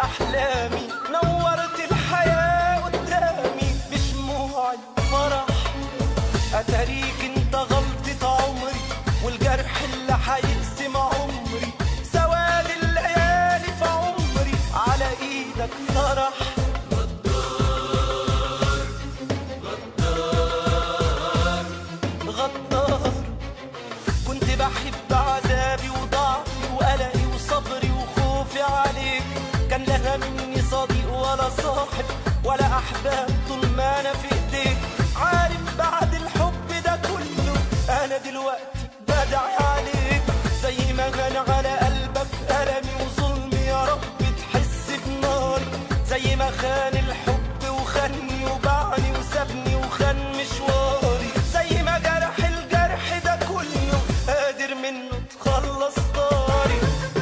أحلامي نورت الحياة قدامي بشموع الفرح أتاريك انت غلطة عمري والجرح اللي هيقسم عمري سواد الليالي في عمري على ايدك طرح غدار كنت بحب عذابي وضعفي وقلقي وصبري وخوفي عليك كان لها مني صديق ولا صاحب ولا احباب طول ما انا في ايديك عارف بعد الحب ده كله انا دلوقتي بدعي عليك زي ما كان على قلبك ألمي وظلمي يا رب تحس بناري زي ما خان الحب وخاني وباعني وسابني وخان مشواري زي ما جرح الجرح ده كله قادر منه تخلص طاري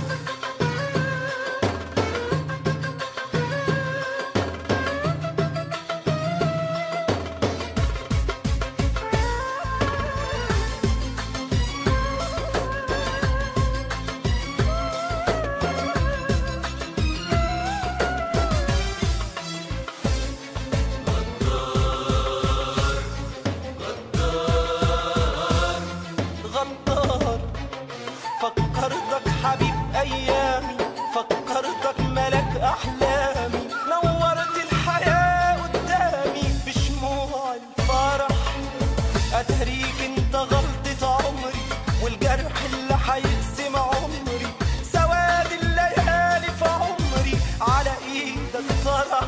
غدار فكرتك حبيب ايامي فكرتك ملك احلامي نورت الحياه قدامي بشموع الفرح اتهريك انت غلطة عمري والجرح اللي هيقسم عمري سواد الليالي في عمري على ايدك طرح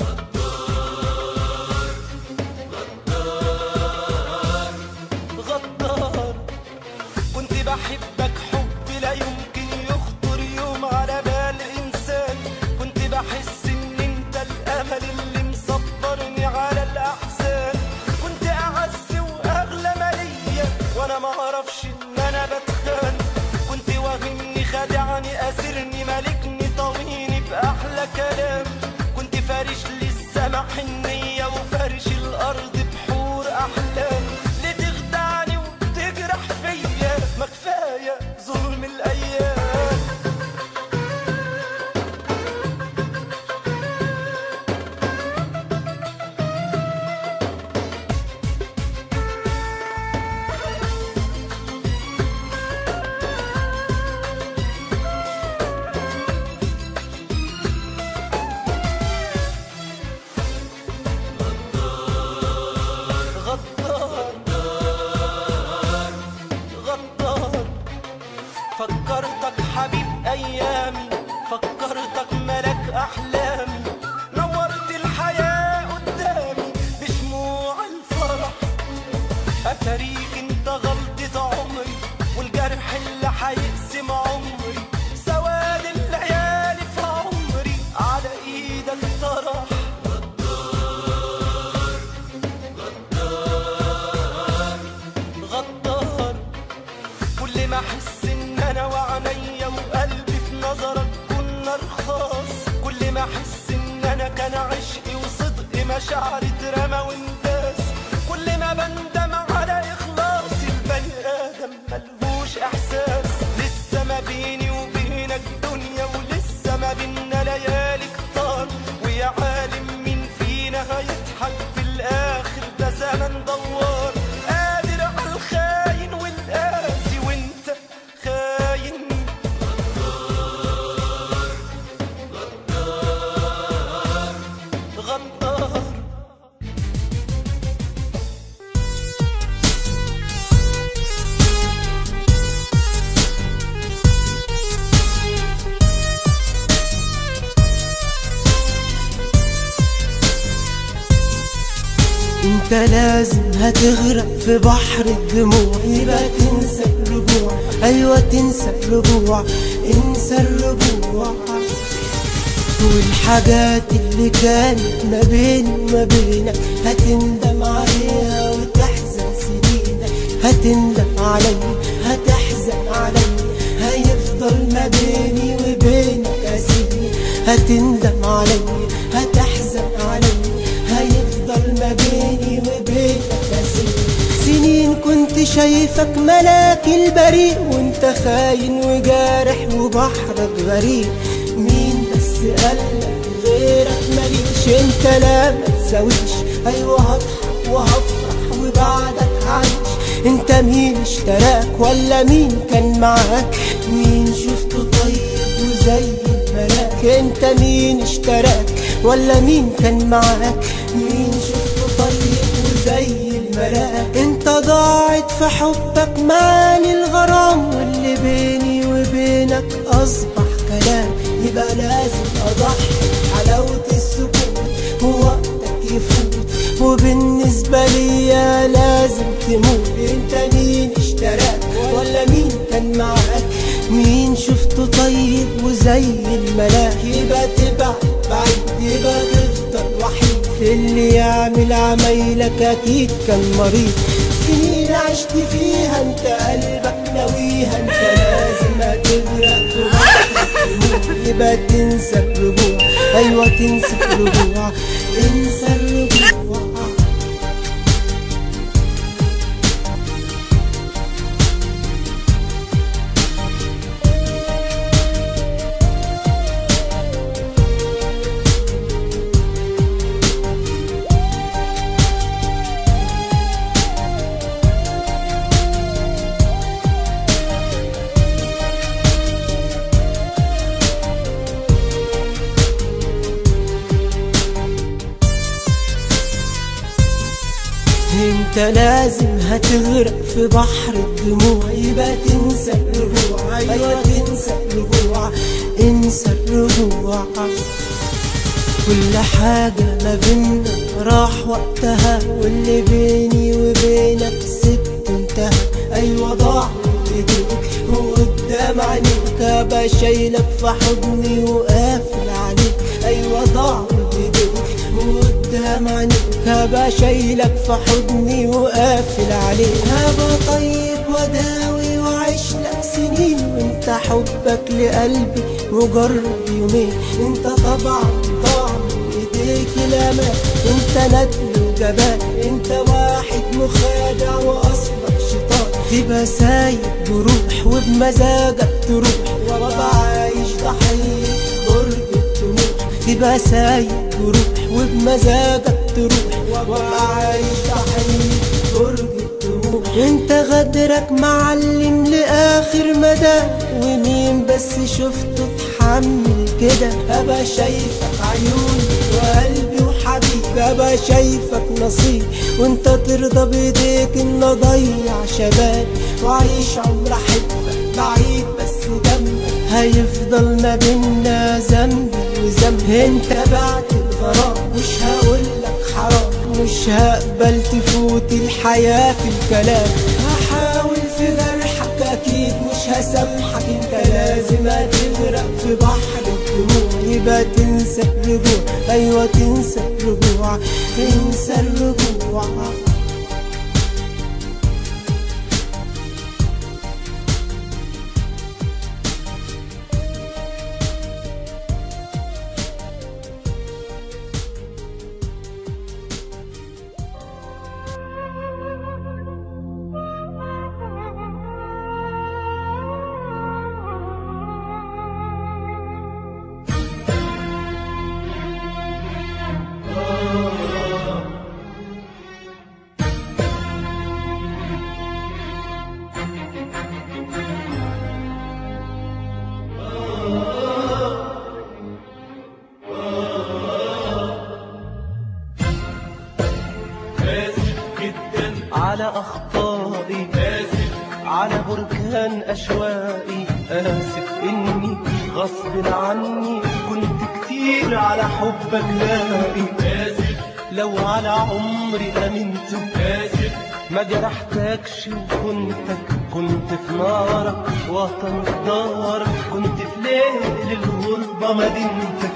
غدار كنت بحبك حب لا يمكن يخطر يوم على بال انسان كنت بحس ان انت الامل اللي مصبرني على الاحزان كنت اعز واغلى مالية وانا ما اعرفش ان انا بتخان كنت واهمني خادعني اسرني مالكني طويني باحلى كلام كنت فارش لي السما حنية وفارش الارض بحور احلام ليه تخدعني وتجرح فيا ما كفايه ظلم الايام غدار غدار فكرتك حبيب ايامي فكرتك ملك احلامي نورت الحياه قدامي بشموع الفرح اتاريك انت غلطة عمري والجرح اللي هيقسم عمري سواد الليالي في عمري على ايدك طرح غدار كل ما احس ان انا وعينيا وقلبي في نظرك كنا رخاص كل ما احس ان انا كان عشقي وصدقي مشاعري اترمى وانداس كل ما بندم على اخلاصي البني ادم ملهوش احساس لسه ما بيني وبينك دنيا ولسه ما بينا ليالي كتار ويا عالم مين فينا هيضحك في الاخر ده زمن دوار قادر على الخاين والقاسي وانت خاين غدار انت لازم هتغرق في بحر الدموع يبقى تنسى الرجوع ايوه تنسى الرجوع انسى الرجوع والحاجات اللي كانت ما بيني وما بينك هتندم عليها وتحزن سنينك هتندم عليا هتحزن عليا هيفضل ما بيني وبينك اسير هتندم عليا هتحزن عليا هيفضل ما بيني وبينك اسير سنين كنت شايفك ملاك البريء وانت خاين وجارح وبحرك غريب مين بس قالك انت لا ما تساويش ايوه هضحك وهفرح وبعدك عايش انت مين اشتراك ولا مين كان معاك مين شفته طيب وزي الملاك انت مين اشتراك ولا مين كان معاك مين شفته طيب وزي الملاك انت ضاعت في حبك مالي الغرام واللي بيني وبينك اصبح كلام يبقى لازم اضحي حلاوة السكوت ووقتك يفوت وبالنسبة ليا لازم تموت انت مين اشتراك ولا مين كان معاك مين شفته طيب وزي الملاك يبقى تبعد بعيد يبقى تفضل وحيد اللي يعمل عمايلك اكيد كان مريض سنين عشت فيها انت قلبك ناويها انت لازم هتغرق في بحر الدموع يبقى تنسى الرجوع ايوه تنسى الرجوع انسى الرجوع انت لازم هتغرق في بحر الدموع يبقى تنسى الرجوع ايوه تنسى الرجوع انسى الرجوع كل حاجة ما بينا راح وقتها واللي بيني وبينك سبت انتهى ايوه ضاع من ايديك وقدام عينيك ابقى شايلك في حضني وقافل عليك ايوه ضاع من ايديك وقدام عينيك هبقى شايلك في حضني وقافل عليك هبقى طيب وداوي وعيش لك سنين وانت حبك لقلبي مجرد يومين انت طبعا ضاع من ايديك الامان انت ندل وجبان انت واحد مخادع واصلك شيطان تبقى سايب بروح وبمزاجك تروح وابقى عايش ضحية برج الطموح تبقى سايب بروح وبمزاجك تروح وابقى عايش ضحية برج الطموح انت غدرك معلم لاخر مدى ومين بس شفته اتحمل كده ابقى شايفك عيوني وقلبي وحبيبي ابقى شايفك نصيب وانت ترضى بايديك ان اضيع شباب واعيش عمر احبك بعيد بس جنبك هيفضل ما بينا ذنبي وذنب انت بعت الغرام مش هقولك حرام مش هقبل تفوت الحياة في الكلام هحاول في جرحك اكيد مش هسامحك انت لازم هتغرق في بحر الدموع يبقى تنسى الرجوع ايوه تنسى الرجوع انسى الرجوع آسف جدا على أخطائي آسف على بركان أشوائي آسف إني غصب عني كنت كتير على حبك لاقي آسف لو على عمري أمنت آسف ما جرحتكش وكنتك كنت في نارك وطن دارك كنت في ليل الغربة مدينتك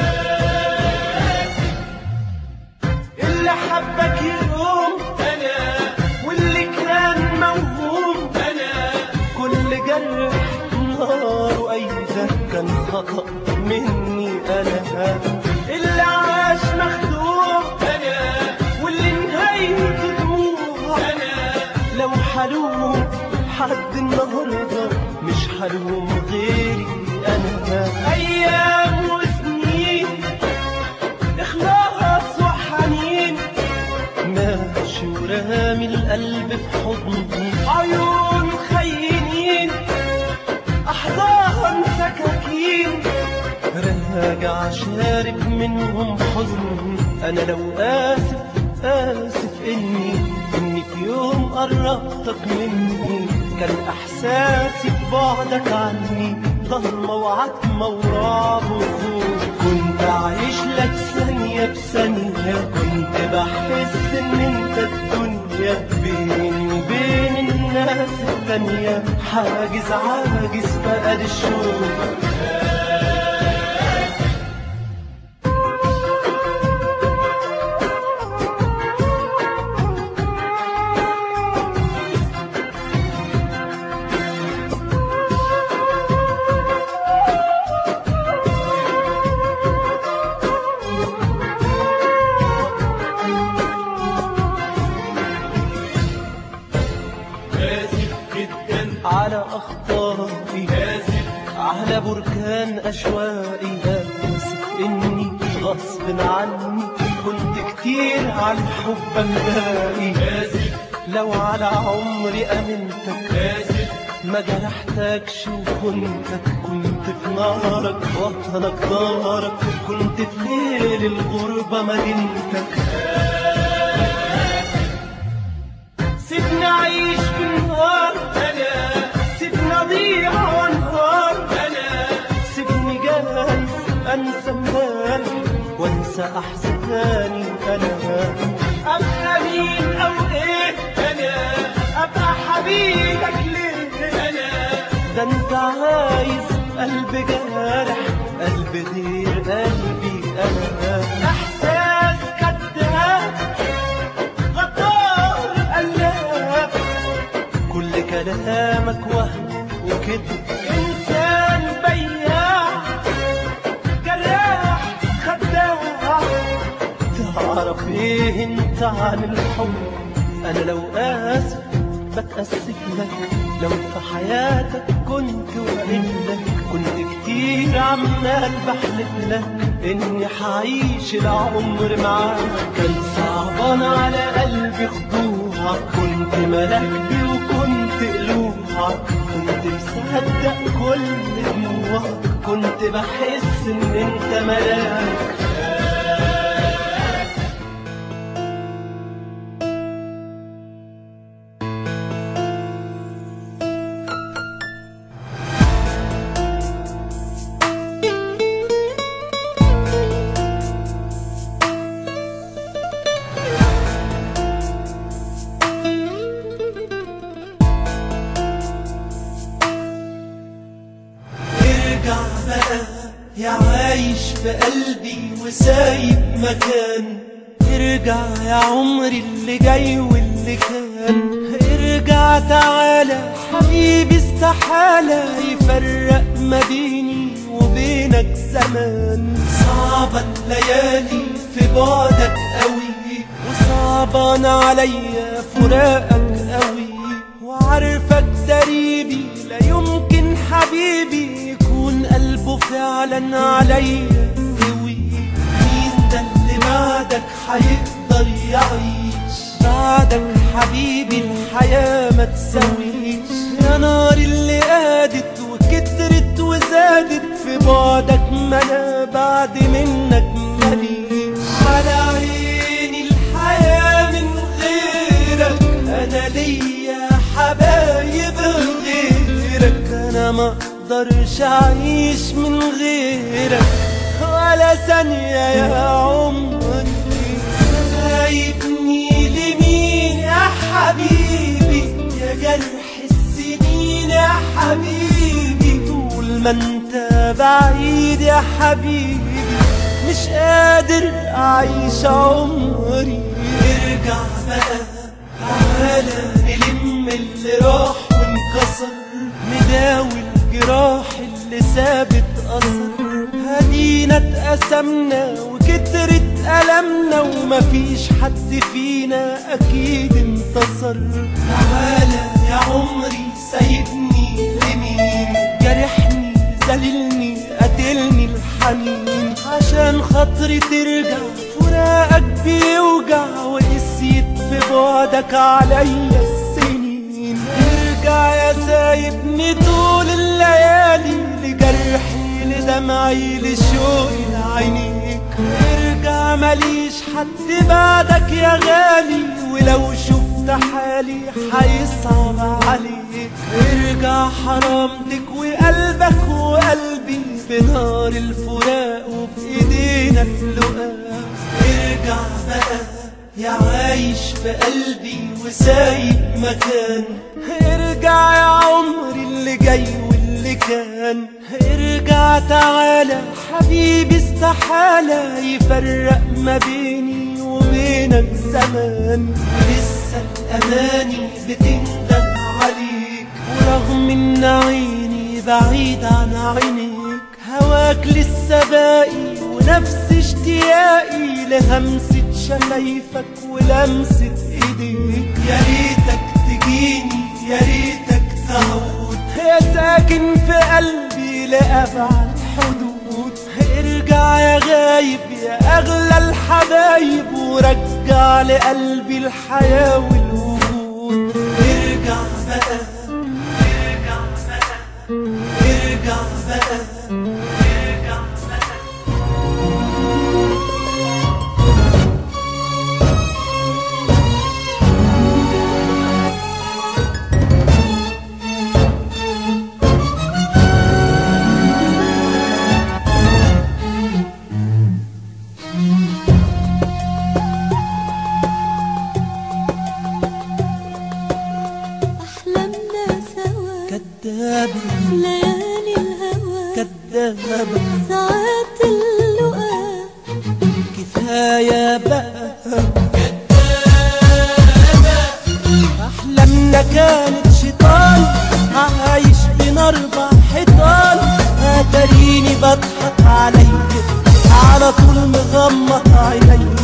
اللي حبك يوم انا واللي كان موهوم انا كل جرح نار وايده كان خطا مني انا اللي عاش مخدوم انا واللي نهايته دموع انا لو حلوم حد النهارده مش حلوم غيري انا ايام وسنين اخلاص في حضني عيون خينين أحضان سكاكين راجع شارب منهم حزن أنا لو آسف آسف إني إني في يوم قربتك مني كان إحساسي ببعدك عني ضلمة وعتمة ورعب وخوف كنت عايش لك ثانية بثانية كنت بحس إن أنت الدنيا بيني وبين الناس التانية حاجز عاجز فقد الشوق آسف جدا على أخطائي آسف على بركان أشواقي آسف إني غصب عني كنت كتير على الحب أمدائي آسف لو على عمري أمنتك آسف ما جرحتكش وكنتك كنت في نارك وطنك دارك كنت في ليل الغربة مدينتك سيبني أعيش في النهار أنا سيبني أضيع وانهار أنا سيبني جاهز انسى امبارح وانسى احزاني انا ابقى مين او ايه أنا ابقى حبيبك ليه أنا ده انت عايز قلب جارح قلب غير قلبي انا احساس كذاب غدار قلاب كل كلامك وهم وكذب انسان بياع جراح خداع تعرف ايه انت عن الحب انا لو اسف بتأسف لك لو في حياتك كنت وإنك كنت كتير عمال بحلف لك إني حعيش العمر معاك كان صعبان على قلبي خضوعك كنت ملكتي وكنت قلوعك كنت مصدق كل دموعك كنت بحس إن أنت ملاك ارجع بقى يا عايش في قلبي وسايب مكان ارجع يا عمري اللي جاي واللي كان ارجع تعالى حبيبي استحالة يفرق ما بيني وبينك زمان صعبة الليالي في بعدك قوي وصعبان عليا فراقك قوي وعارفك دريبي لا يمكن حبيبي يكون قلبه فعلا عليا قوي مين ده اللي بعدك هيقدر يعيش بعدك حبيبي الحياة ما تسويش يا نار اللي قادت وكترت وزادت في بعدك ما انا بعد منك ماليش على عيني الحياة من غيرك انا ليا حبايب غيرك انا ما اقدرش اعيش من غيرك ولا ثانية يا عمري سايبني لمين يا حبيبي يا جرح السنين يا حبيبي طول ما انت بعيد يا حبيبي مش قادر اعيش عمري ارجع بقى تعالى نلم اللي راح وانكسر نداوي الجراح اللي سابت اثر هدينا اتقسمنا وكترت ألمنا ومفيش حد فينا أكيد انتصر تعالى يا عمري سايبني لمين جرحني ذللني قتلني الحنين عشان خاطري ترجع فراقك بيوجع وقسيت في بعدك عليا ارجع يا سايبني طول الليالي لجرحي لدمعي لشوقي لعينيك ارجع ماليش حد بعدك يا غالي ولو شفت حالي هيصعب عليك ارجع حرام تكوي قلبك وقلبي بنار الفراق وبايدينا اللقاء ارجع بقى يا عايش في قلبي وسايب مكان ارجع يا عمري اللي جاي واللي كان ارجع تعالى حبيبي استحالة يفرق ما بيني وبينك زمان لسه الأماني بتندم عليك ورغم ان عيني بعيد عن عينيك هواك لسه باقي ونفس اشتياقي لهمسة شفايفك ولمسة ايديك يا ريتك تجيني يا ريتك تعود يا ساكن في قلبي لأبعد حدود ارجع يا غايب يا أغلى الحبايب ورجع لقلبي الحياة والوجود ارجع بقى ارجع بقى ارجع بقى ارجع بقى أحلامنا سوا كدابة ليالي الهوى كدابة ساعات اللقا كفاية بقى أحلامنا كانت شيطان عايش بين أربع حيطان أتريني بضحك عليا على طول مغمض عينيا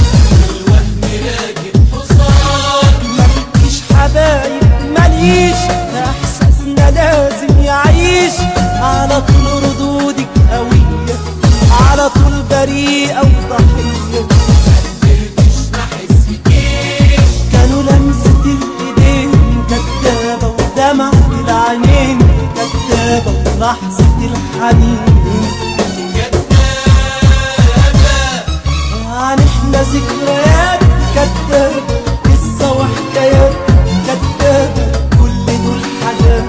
مالكيش حبايب ماليش احساسنا لازم يعيش على طول ردودك قوية على طول بريئة وضحية كانوا لمسة الايدين كدابة ودمعة العينين كدابة ولحظة الحنين يعني احنا ذكريات كدابة قصة وحكايات كدابة كل دول حاجات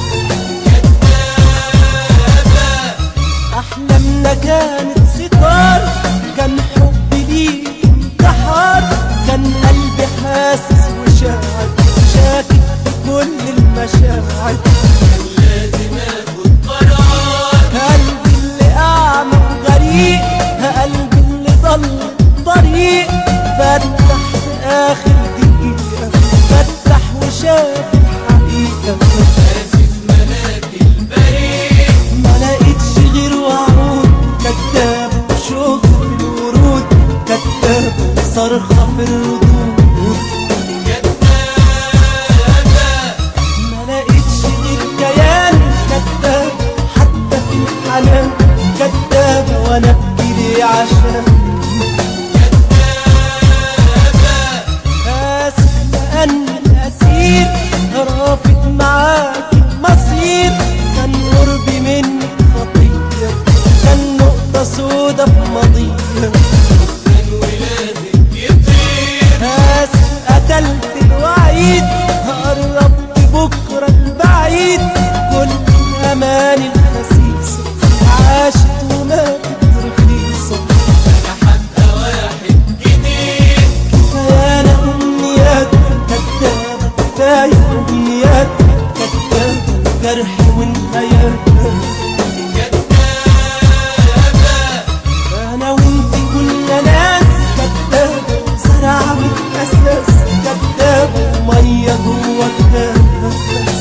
أحلامنا كانت ستار كان حبي ليك انتحار كان قلبي حاسس وشاعر شاكك في كل المشاعر قلبي اللي أعمى وغريق قلبي اللي ضل طريق فتح في آخر دقيقة فتح وشاف الحقيقة ما لقيتش غير وعود كداب وشوق في الورود كداب وصرخة في الردود ما لقيتش غير كيان كداب حتى في الحنان كداب وانا ابكي ليه عشان آسف لأني الأسير رافض معاك المصير كان قربي منك خطية كان نقطة سودا في ماضية آسف قتلت الوعيد قربت بكرة البعيد كل الأمان الخسيسة عاشت وماتت رخيصة كفاية أمنيات كدابة كفاية أمنيات كدابة جرح ونهايات أنا وأنت كنا ناس كدابة زرعة بالأساس كدابة مية جوا الكاس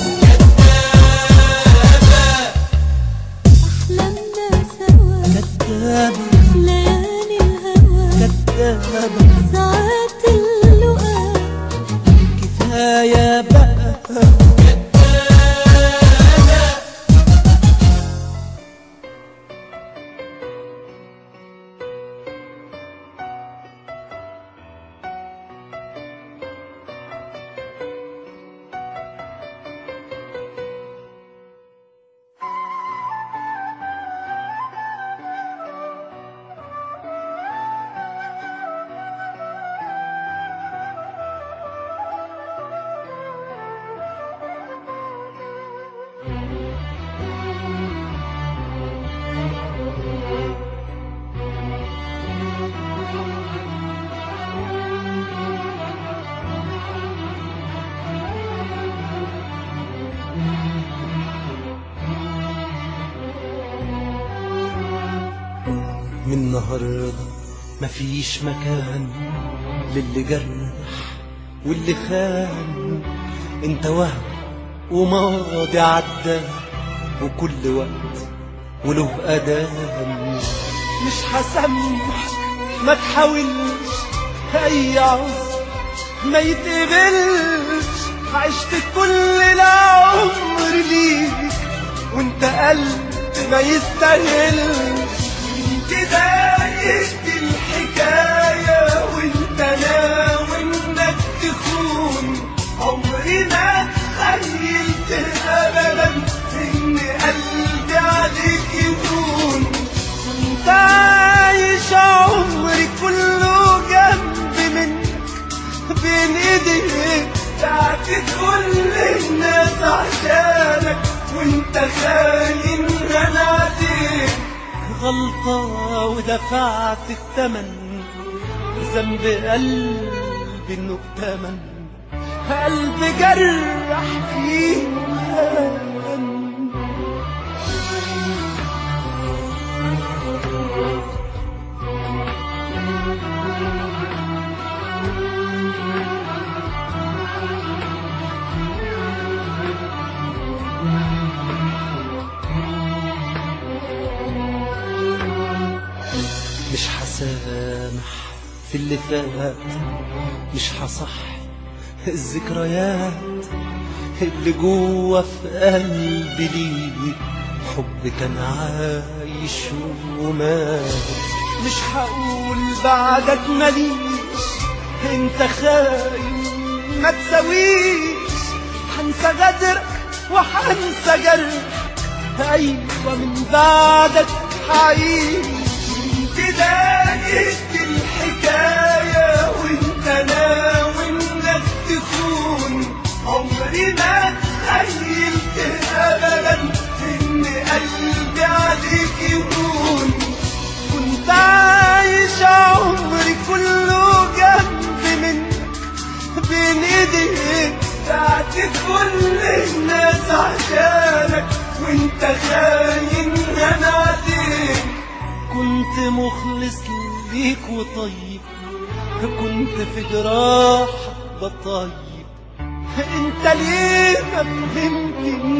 أحلامنا سوا كدابة ليالي الهوى كدابة ساعات اللقا كفاية بقى النهاردة مفيش مكان للي جرح واللي خان انت وهم وماضي عدى وكل وقت وله أدام مش هسامحك ما تحاولش أي عذر ما يتقبلش عشت كل العمر ليك وانت قلب ما يستاهلش بداية الحكاية وانت ناوي انك تخون عمري ما تخيلت ابدا ان قلبي عليك يكون كنت عايش عمري كله جنب منك بين ايديك بعت كل الناس عشانك وانت خاين غنعتك غلطة ودفعت الثمن ذنب قلبي انه اتمن قلبي جرح فيه وهان مش هسامح في اللي فات مش هصح الذكريات اللي جوه في قلبي ليك حب كان عايش ومات مش هقول بعدك ماليش انت خاين ما تساويش هنسى غدرك وهنسى جرحك ايوه من بعدك هعيش بداية الحكاية وانت ناوي انك تكون عمري ما تخيلت ابدا ان قلبي عليك يكون كنت عايش عمري كله جنب منك بين ايديك بعت كل الناس عشانك وانت خاين غنعتك كنت مخلص ليك وطيب كنت في جراحك بطيب انت ليه ما فهمتنيش